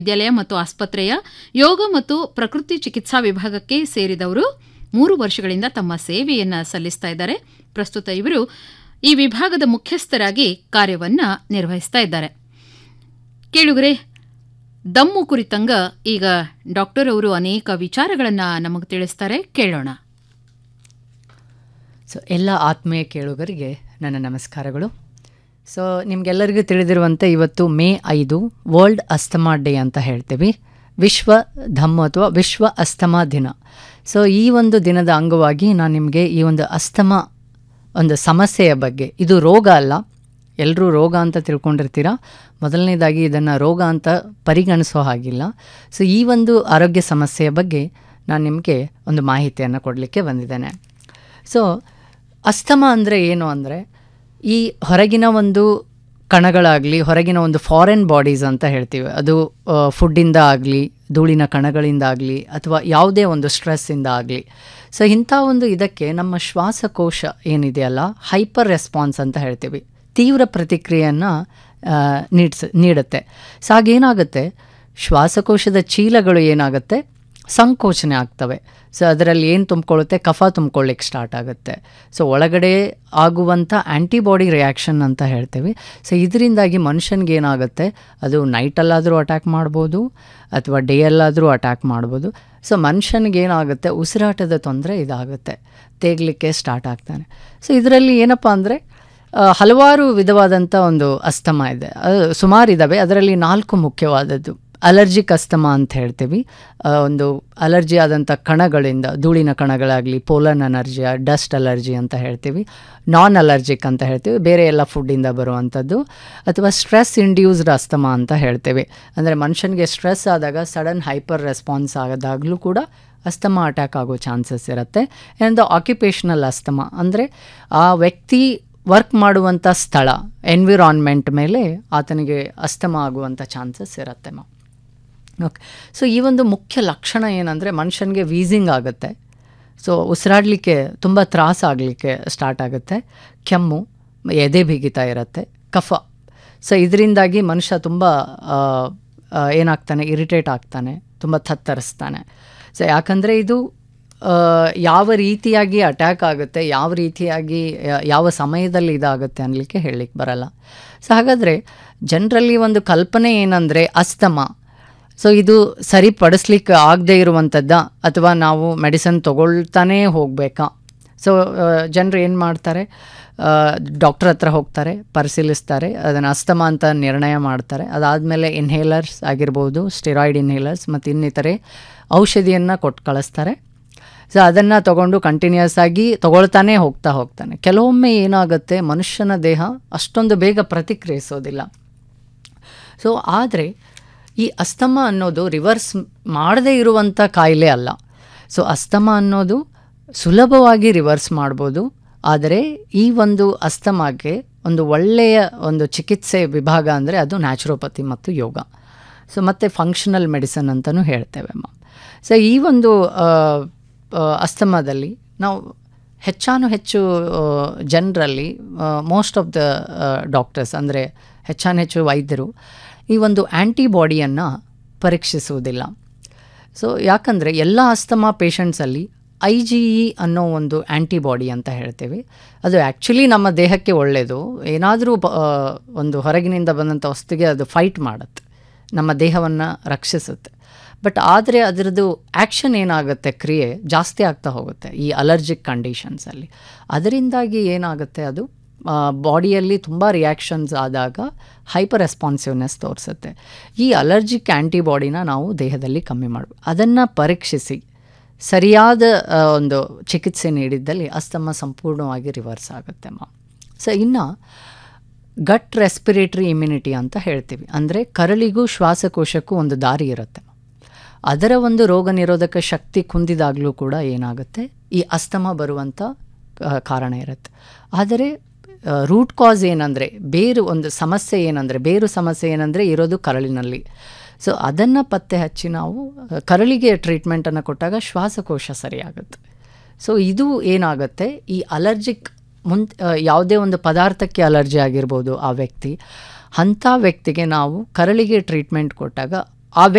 ವಿದ್ಯಾಲಯ ಮತ್ತು ಆಸ್ಪತ್ರೆಯ ಯೋಗ ಮತ್ತು ಪ್ರಕೃತಿ ಚಿಕಿತ್ಸಾ ವಿಭಾಗಕ್ಕೆ ಸೇರಿದವರು ಮೂರು ವರ್ಷಗಳಿಂದ ತಮ್ಮ ಸೇವೆಯನ್ನ ಸಲ್ಲಿಸ್ತಾ ಇದ್ದಾರೆ ಪ್ರಸ್ತುತ ಇವರು ಈ ವಿಭಾಗದ ಮುಖ್ಯಸ್ಥರಾಗಿ ಕಾರ್ಯವನ್ನ ನಿರ್ವಹಿಸ್ತಾ ಇದ್ದಾರೆ ಕೇಳುಗರೆ ದಮ್ಮು ಕುರಿತಂಗ ಈಗ ಡಾಕ್ಟರ್ ಅವರು ಅನೇಕ ವಿಚಾರಗಳನ್ನ ನಮಗೆ ತಿಳಿಸ್ತಾರೆ ಕೇಳೋಣ ಸೊ ಎಲ್ಲ ಆತ್ಮೀಯ ಕೇಳುಗರಿಗೆ ನನ್ನ ನಮಸ್ಕಾರಗಳು ಸೊ ನಿಮಗೆಲ್ಲರಿಗೂ ತಿಳಿದಿರುವಂತೆ ಇವತ್ತು ಮೇ ಐದು ವರ್ಲ್ಡ್ ಅಸ್ತಮಾ ಡೇ ಅಂತ ಹೇಳ್ತೀವಿ ವಿಶ್ವ ಧಮ್ಮು ಅಥವಾ ವಿಶ್ವ ಅಸ್ತಮಾ ದಿನ ಸೊ ಈ ಒಂದು ದಿನದ ಅಂಗವಾಗಿ ನಾನು ನಿಮಗೆ ಈ ಒಂದು ಅಸ್ತಮಾ ಒಂದು ಸಮಸ್ಯೆಯ ಬಗ್ಗೆ ಇದು ರೋಗ ಅಲ್ಲ ಎಲ್ಲರೂ ರೋಗ ಅಂತ ತಿಳ್ಕೊಂಡಿರ್ತೀರ ಮೊದಲನೇದಾಗಿ ಇದನ್ನು ರೋಗ ಅಂತ ಪರಿಗಣಿಸೋ ಹಾಗಿಲ್ಲ ಸೊ ಈ ಒಂದು ಆರೋಗ್ಯ ಸಮಸ್ಯೆಯ ಬಗ್ಗೆ ನಾನು ನಿಮಗೆ ಒಂದು ಮಾಹಿತಿಯನ್ನು ಕೊಡಲಿಕ್ಕೆ ಬಂದಿದ್ದೇನೆ ಸೊ ಅಸ್ತಮ ಅಂದರೆ ಏನು ಅಂದರೆ ಈ ಹೊರಗಿನ ಒಂದು ಕಣಗಳಾಗಲಿ ಹೊರಗಿನ ಒಂದು ಫಾರಿನ್ ಬಾಡೀಸ್ ಅಂತ ಹೇಳ್ತೀವಿ ಅದು ಫುಡ್ಡಿಂದ ಆಗಲಿ ಧೂಳಿನ ಕಣಗಳಿಂದ ಆಗಲಿ ಅಥವಾ ಯಾವುದೇ ಒಂದು ಸ್ಟ್ರೆಸ್ಸಿಂದ ಆಗಲಿ ಸೊ ಇಂಥ ಒಂದು ಇದಕ್ಕೆ ನಮ್ಮ ಶ್ವಾಸಕೋಶ ಏನಿದೆಯಲ್ಲ ಹೈಪರ್ ರೆಸ್ಪಾನ್ಸ್ ಅಂತ ಹೇಳ್ತೀವಿ ತೀವ್ರ ಪ್ರತಿಕ್ರಿಯೆಯನ್ನು ನೀಡ್ಸ್ ನೀಡುತ್ತೆ ಸೊ ಆಗೇನಾಗುತ್ತೆ ಶ್ವಾಸಕೋಶದ ಚೀಲಗಳು ಏನಾಗುತ್ತೆ ಸಂಕೋಚನೆ ಆಗ್ತವೆ ಸೊ ಅದರಲ್ಲಿ ಏನು ತುಂಬಿಕೊಳ್ಳುತ್ತೆ ಕಫ ತುಂಬ್ಕೊಳ್ಳಿಕ್ಕೆ ಸ್ಟಾರ್ಟ್ ಆಗುತ್ತೆ ಸೊ ಒಳಗಡೆ ಆಗುವಂಥ ಆ್ಯಂಟಿಬಾಡಿ ರಿಯಾಕ್ಷನ್ ಅಂತ ಹೇಳ್ತೀವಿ ಸೊ ಇದರಿಂದಾಗಿ ಮನುಷ್ಯನಿಗೆ ಏನಾಗುತ್ತೆ ಅದು ನೈಟಲ್ಲಾದರೂ ಅಟ್ಯಾಕ್ ಮಾಡ್ಬೋದು ಅಥವಾ ಡೇಯಲ್ಲಾದರೂ ಅಟ್ಯಾಕ್ ಮಾಡ್ಬೋದು ಸೊ ಮನುಷ್ಯನಿಗೆ ಏನಾಗುತ್ತೆ ಉಸಿರಾಟದ ತೊಂದರೆ ಇದಾಗುತ್ತೆ ತೇಗಲಿಕ್ಕೆ ಸ್ಟಾರ್ಟ್ ಆಗ್ತಾನೆ ಸೊ ಇದರಲ್ಲಿ ಏನಪ್ಪ ಅಂದರೆ ಹಲವಾರು ವಿಧವಾದಂಥ ಒಂದು ಅಸ್ತಮ ಇದೆ ಸುಮಾರು ಇದ್ದಾವೆ ಅದರಲ್ಲಿ ನಾಲ್ಕು ಮುಖ್ಯವಾದದ್ದು ಅಲರ್ಜಿಕ್ ಅಸ್ತಮ ಅಂತ ಹೇಳ್ತೀವಿ ಒಂದು ಅಲರ್ಜಿ ಆದಂಥ ಕಣಗಳಿಂದ ಧೂಳಿನ ಕಣಗಳಾಗಲಿ ಪೋಲನ್ ಅಲರ್ಜಿಯ ಡಸ್ಟ್ ಅಲರ್ಜಿ ಅಂತ ಹೇಳ್ತೀವಿ ನಾನ್ ಅಲರ್ಜಿಕ್ ಅಂತ ಹೇಳ್ತೀವಿ ಬೇರೆ ಎಲ್ಲ ಫುಡ್ಡಿಂದ ಬರುವಂಥದ್ದು ಅಥವಾ ಸ್ಟ್ರೆಸ್ ಇಂಡ್ಯೂಸ್ಡ್ ಅಸ್ತಮ ಅಂತ ಹೇಳ್ತೀವಿ ಅಂದರೆ ಮನುಷ್ಯನಿಗೆ ಸ್ಟ್ರೆಸ್ ಆದಾಗ ಸಡನ್ ಹೈಪರ್ ರೆಸ್ಪಾನ್ಸ್ ಆದಾಗಲೂ ಕೂಡ ಅಸ್ತಮ ಅಟ್ಯಾಕ್ ಆಗೋ ಚಾನ್ಸಸ್ ಇರುತ್ತೆ ಆ್ಯಂಡ್ ಆಕ್ಯುಪೇಷನಲ್ ಅಸ್ತಮ ಅಂದರೆ ಆ ವ್ಯಕ್ತಿ ವರ್ಕ್ ಮಾಡುವಂಥ ಸ್ಥಳ ಎನ್ವಿರಾನ್ಮೆಂಟ್ ಮೇಲೆ ಆತನಿಗೆ ಅಸ್ತಮ ಆಗುವಂಥ ಚಾನ್ಸಸ್ ಇರುತ್ತೆ ಮಾ ಓಕೆ ಸೊ ಈ ಒಂದು ಮುಖ್ಯ ಲಕ್ಷಣ ಏನಂದರೆ ಮನುಷ್ಯನಿಗೆ ವೀಸಿಂಗ್ ಆಗುತ್ತೆ ಸೊ ಉಸಿರಾಡಲಿಕ್ಕೆ ತುಂಬ ತ್ರಾಸ ಆಗಲಿಕ್ಕೆ ಸ್ಟಾರ್ಟ್ ಆಗುತ್ತೆ ಕೆಮ್ಮು ಎದೆ ಬಿಗಿತಾ ಇರುತ್ತೆ ಕಫ ಸೊ ಇದರಿಂದಾಗಿ ಮನುಷ್ಯ ತುಂಬ ಏನಾಗ್ತಾನೆ ಇರಿಟೇಟ್ ಆಗ್ತಾನೆ ತುಂಬ ಥತ್ತರಿಸ್ತಾನೆ ಸೊ ಯಾಕಂದರೆ ಇದು ಯಾವ ರೀತಿಯಾಗಿ ಅಟ್ಯಾಕ್ ಆಗುತ್ತೆ ಯಾವ ರೀತಿಯಾಗಿ ಯಾವ ಸಮಯದಲ್ಲಿ ಇದಾಗುತ್ತೆ ಅನ್ನಲಿಕ್ಕೆ ಹೇಳಲಿಕ್ಕೆ ಬರಲ್ಲ ಸೊ ಹಾಗಾದರೆ ಜನರಲ್ಲಿ ಒಂದು ಕಲ್ಪನೆ ಏನಂದರೆ ಅಸ್ತಮ ಸೊ ಇದು ಸರಿಪಡಿಸ್ಲಿಕ್ಕೆ ಆಗದೇ ಇರುವಂಥದ್ದ ಅಥವಾ ನಾವು ಮೆಡಿಸನ್ ತೊಗೊಳ್ತಾನೇ ಹೋಗಬೇಕಾ ಸೊ ಜನರು ಏನು ಮಾಡ್ತಾರೆ ಡಾಕ್ಟ್ರ್ ಹತ್ರ ಹೋಗ್ತಾರೆ ಪರಿಶೀಲಿಸ್ತಾರೆ ಅದನ್ನು ಅಸ್ತಮ ಅಂತ ನಿರ್ಣಯ ಮಾಡ್ತಾರೆ ಅದಾದಮೇಲೆ ಇನ್ಹೇಲರ್ಸ್ ಆಗಿರ್ಬೋದು ಸ್ಟಿರಾಯ್ಡ್ ಇನ್ಹೇಲರ್ಸ್ ಮತ್ತು ಇನ್ನಿತರೆ ಔಷಧಿಯನ್ನು ಕೊಟ್ಟು ಕಳಿಸ್ತಾರೆ ಸೊ ಅದನ್ನು ತೊಗೊಂಡು ಕಂಟಿನ್ಯೂಸ್ ಆಗಿ ತೊಗೊಳ್ತಾನೇ ಹೋಗ್ತಾ ಹೋಗ್ತಾನೆ ಕೆಲವೊಮ್ಮೆ ಏನಾಗುತ್ತೆ ಮನುಷ್ಯನ ದೇಹ ಅಷ್ಟೊಂದು ಬೇಗ ಪ್ರತಿಕ್ರಿಯಿಸೋದಿಲ್ಲ ಸೊ ಆದರೆ ಈ ಅಸ್ತಮ ಅನ್ನೋದು ರಿವರ್ಸ್ ಮಾಡದೇ ಇರುವಂಥ ಕಾಯಿಲೆ ಅಲ್ಲ ಸೊ ಅಸ್ತಮ ಅನ್ನೋದು ಸುಲಭವಾಗಿ ರಿವರ್ಸ್ ಮಾಡ್ಬೋದು ಆದರೆ ಈ ಒಂದು ಅಸ್ತಮಾಗೆ ಒಂದು ಒಳ್ಳೆಯ ಒಂದು ಚಿಕಿತ್ಸೆ ವಿಭಾಗ ಅಂದರೆ ಅದು ನ್ಯಾಚುರೋಪತಿ ಮತ್ತು ಯೋಗ ಸೊ ಮತ್ತು ಫಂಕ್ಷನಲ್ ಮೆಡಿಸನ್ ಅಂತಲೂ ಹೇಳ್ತೇವೆ ಮ್ಯಾಮ್ ಸೊ ಈ ಒಂದು ಅಸ್ತಮದಲ್ಲಿ ನಾವು ಹೆಚ್ಚಾನು ಹೆಚ್ಚು ಜನರಲ್ಲಿ ಮೋಸ್ಟ್ ಆಫ್ ದ ಡಾಕ್ಟರ್ಸ್ ಅಂದರೆ ಹೆಚ್ಚಾನು ಹೆಚ್ಚು ವೈದ್ಯರು ಈ ಒಂದು ಆ್ಯಂಟಿಬಾಡಿಯನ್ನು ಪರೀಕ್ಷಿಸುವುದಿಲ್ಲ ಸೊ ಯಾಕಂದರೆ ಎಲ್ಲ ಅಸ್ತಮಾ ಪೇಷಂಟ್ಸಲ್ಲಿ ಐ ಜಿ ಇ ಅನ್ನೋ ಒಂದು ಆ್ಯಂಟಿಬಾಡಿ ಅಂತ ಹೇಳ್ತೀವಿ ಅದು ಆ್ಯಕ್ಚುಲಿ ನಮ್ಮ ದೇಹಕ್ಕೆ ಒಳ್ಳೆಯದು ಏನಾದರೂ ಒಂದು ಹೊರಗಿನಿಂದ ಬಂದಂಥ ವಸ್ತುಗೆ ಅದು ಫೈಟ್ ಮಾಡುತ್ತೆ ನಮ್ಮ ದೇಹವನ್ನು ರಕ್ಷಿಸುತ್ತೆ ಬಟ್ ಆದರೆ ಅದರದ್ದು ಆ್ಯಕ್ಷನ್ ಏನಾಗುತ್ತೆ ಕ್ರಿಯೆ ಜಾಸ್ತಿ ಆಗ್ತಾ ಹೋಗುತ್ತೆ ಈ ಅಲರ್ಜಿಕ್ ಕಂಡೀಷನ್ಸಲ್ಲಿ ಅದರಿಂದಾಗಿ ಏನಾಗುತ್ತೆ ಅದು ಬಾಡಿಯಲ್ಲಿ ತುಂಬ ರಿಯಾಕ್ಷನ್ಸ್ ಆದಾಗ ಹೈಪರ್ ರೆಸ್ಪಾನ್ಸಿವ್ನೆಸ್ ತೋರಿಸುತ್ತೆ ಈ ಅಲರ್ಜಿಕ್ ಆ್ಯಂಟಿಬಾಡಿನ ನಾವು ದೇಹದಲ್ಲಿ ಕಮ್ಮಿ ಮಾಡಬೇಕು ಅದನ್ನು ಪರೀಕ್ಷಿಸಿ ಸರಿಯಾದ ಒಂದು ಚಿಕಿತ್ಸೆ ನೀಡಿದ್ದಲ್ಲಿ ಅಸ್ತಮ ಸಂಪೂರ್ಣವಾಗಿ ರಿವರ್ಸ್ ಆಗುತ್ತೆ ಮಾ ಸೊ ಇನ್ನು ಗಟ್ ರೆಸ್ಪಿರೇಟ್ರಿ ಇಮ್ಯುನಿಟಿ ಅಂತ ಹೇಳ್ತೀವಿ ಅಂದರೆ ಕರಳಿಗೂ ಶ್ವಾಸಕೋಶಕ್ಕೂ ಒಂದು ದಾರಿ ಇರುತ್ತೆ ಅದರ ಒಂದು ರೋಗ ನಿರೋಧಕ ಶಕ್ತಿ ಕುಂದಿದಾಗಲೂ ಕೂಡ ಏನಾಗುತ್ತೆ ಈ ಅಸ್ತಮ ಬರುವಂಥ ಕಾರಣ ಇರುತ್ತೆ ಆದರೆ ರೂಟ್ ಕಾಸ್ ಏನಂದರೆ ಬೇರು ಒಂದು ಸಮಸ್ಯೆ ಏನಂದರೆ ಬೇರು ಸಮಸ್ಯೆ ಏನಂದರೆ ಇರೋದು ಕರಳಿನಲ್ಲಿ ಸೊ ಅದನ್ನು ಪತ್ತೆ ಹಚ್ಚಿ ನಾವು ಕರಳಿಗೆ ಟ್ರೀಟ್ಮೆಂಟನ್ನು ಕೊಟ್ಟಾಗ ಶ್ವಾಸಕೋಶ ಸರಿಯಾಗುತ್ತೆ ಸೊ ಇದು ಏನಾಗುತ್ತೆ ಈ ಅಲರ್ಜಿಕ್ ಮುನ್ ಯಾವುದೇ ಒಂದು ಪದಾರ್ಥಕ್ಕೆ ಅಲರ್ಜಿ ಆಗಿರ್ಬೋದು ಆ ವ್ಯಕ್ತಿ ಅಂಥ ವ್ಯಕ್ತಿಗೆ ನಾವು ಕರಳಿಗೆ ಟ್ರೀಟ್ಮೆಂಟ್ ಕೊಟ್ಟಾಗ ಆ